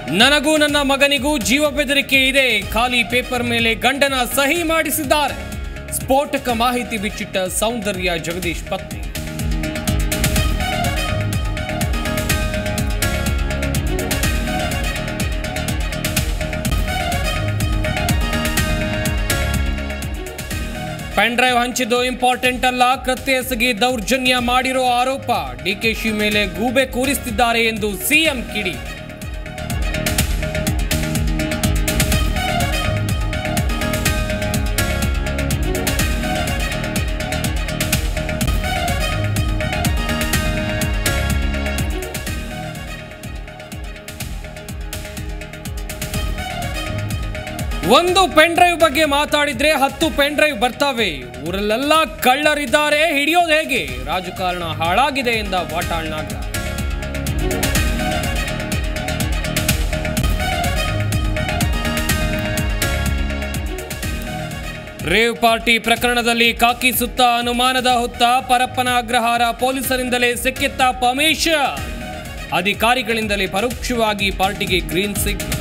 ನನಗೂ ನನ್ನ ಮಗನಿಗೂ ಜೀವ ಬೆದರಿಕೆ ಇದೆ ಖಾಲಿ ಪೇಪರ್ ಮೇಲೆ ಗಂಡನ ಸಹಿ ಮಾಡಿಸಿದ್ದಾರೆ ಸ್ಫೋಟಕ ಮಾಹಿತಿ ಬಿಚ್ಚಿಟ್ಟ ಸೌಂದರ್ಯ ಜಗದೀಶ್ ಪತ್ನಿ ಪೆನ್ ಡ್ರೈವ್ ಹಂಚಿದ್ದು ಇಂಪಾರ್ಟೆಂಟ್ ಅಲ್ಲ ಕೃತ್ಯ ಎಸಗಿ ದೌರ್ಜನ್ಯ ಮಾಡಿರೋ ಆರೋಪ ಡಿಕೆಶಿ ಮೇಲೆ ಗೂಬೆ ಕೂರಿಸ್ತಿದ್ದಾರೆ ಎಂದು ಸಿಎಂ ಕಿಡಿ ಒಂದು ಪೆನ್ ಡ್ರೈವ್ ಬಗ್ಗೆ ಮಾತಾಡಿದ್ರೆ ಹತ್ತು ಪೆನ್ ಡ್ರೈವ್ ಬರ್ತವೆ ಊರಲ್ಲೆಲ್ಲ ಕಳ್ಳರಿದ್ದಾರೆ ಹಿಡಿಯೋದು ಹೇಗೆ ರಾಜಕಾರಣ ಹಾಳಾಗಿದೆ ಎಂದ ವಾಟಾಳ್ ನಾಗ ರೇವ್ ಪಾರ್ಟಿ ಪ್ರಕರಣದಲ್ಲಿ ಕಾಕಿ ಸುತ್ತ ಅನುಮಾನದ ಹುತ್ತ ಪರಪ್ಪನ ಅಗ್ರಹಾರ ಪೊಲೀಸರಿಂದಲೇ ಸಿಕ್ಕಿತ್ತ ಪಮೇಶ ಅಧಿಕಾರಿಗಳಿಂದಲೇ ಪರೋಕ್ಷವಾಗಿ ಪಾರ್ಟಿಗೆ ಗ್ರೀನ್ ಸಿಗ್ನಲ್